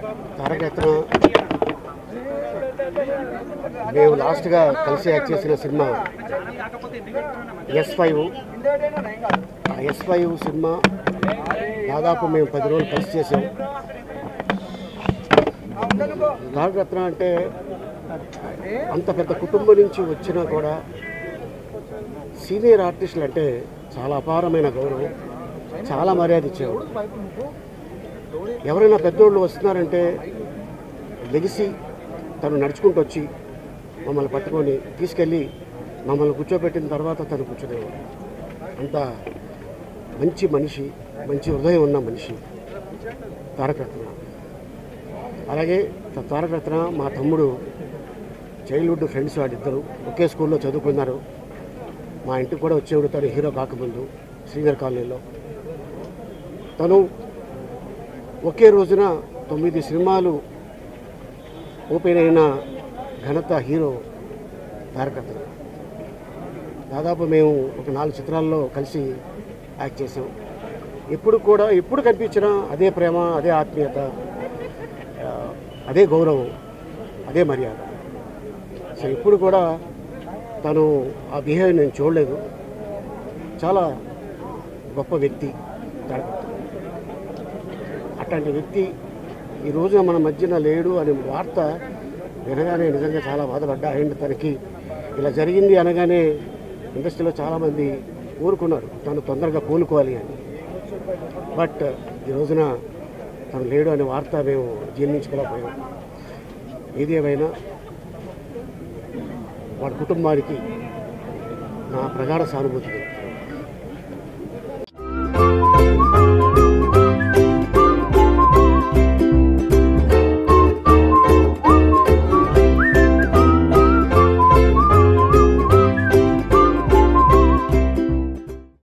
తారకరత్న మేము లాస్ట్గా కలిసి యాక్ట్ చేసిన సినిమా ఎస్ ఫైవ్ ఆ ఎస్ ఫైవ్ సినిమా దాదాపు మేము పది రోజులు కలిసి చేసాం తారకరత్న అంటే అంత పెద్ద కుటుంబం నుంచి వచ్చినా కూడా సీనియర్ ఆర్టిస్టులు అంటే చాలా అపారమైన గౌరవం చాలా మర్యాద ఇచ్చేవాడు ఎవరైనా పెద్దోళ్ళు వస్తున్నారంటే లెగిసి తను నడుచుకుంటూ వచ్చి మమ్మల్ని పట్టుకొని తీసుకెళ్ళి మమ్మల్ని కూర్చోబెట్టిన తర్వాత తను కూర్చునేవాడు అంత మంచి మనిషి మంచి హృదయం ఉన్న మనిషి తారకరత్న అలాగే త- తారకరత్న మా తమ్ముడు చైల్డ్హుడ్ ఫ్రెండ్స్ వాడిద్దరు ఒకే స్కూల్లో చదువుకున్నారు మా ఇంటికి కూడా వచ్చేవాడు తను హీరో కాకముందు శ్రీనగర్ కాలనీలో తను ఒకే రోజున తొమ్మిది సినిమాలు ఓపెన్ అయిన ఘనత హీరో తారకరత్న దాదాపు మేము ఒక నాలుగు చిత్రాల్లో కలిసి యాక్ట్ చేసాం ఎప్పుడు కూడా ఎప్పుడు కనిపించినా అదే ప్రేమ అదే ఆత్మీయత ఆ, అదే గౌరవం అదే మర్యాద సో ఇప్పుడు కూడా తను ఆ బిహేవియర్ నేను చూడలేదు చాలా గొప్ప వ్యక్తి తారకరత్న అట్లాంటి వ్యక్తి ఈ రోజున మన మధ్యన లేడు అనే వార్త వినగానే నిజంగా చాలా బాధపడ్డా అండ్ తనకి ఇలా జరిగింది అనగానే ఇండస్ట్రీలో చాలామంది ఊరుకున్నారు తను తొందరగా కోలుకోవాలి అని బట్ ఈ రోజున తను లేడు అనే వార్త మేము జీర్ణించుకోలేకపోయాం ఏది ఏమైనా వాడి కుటుంబానికి నా ప్రగాఢ సానుభూతి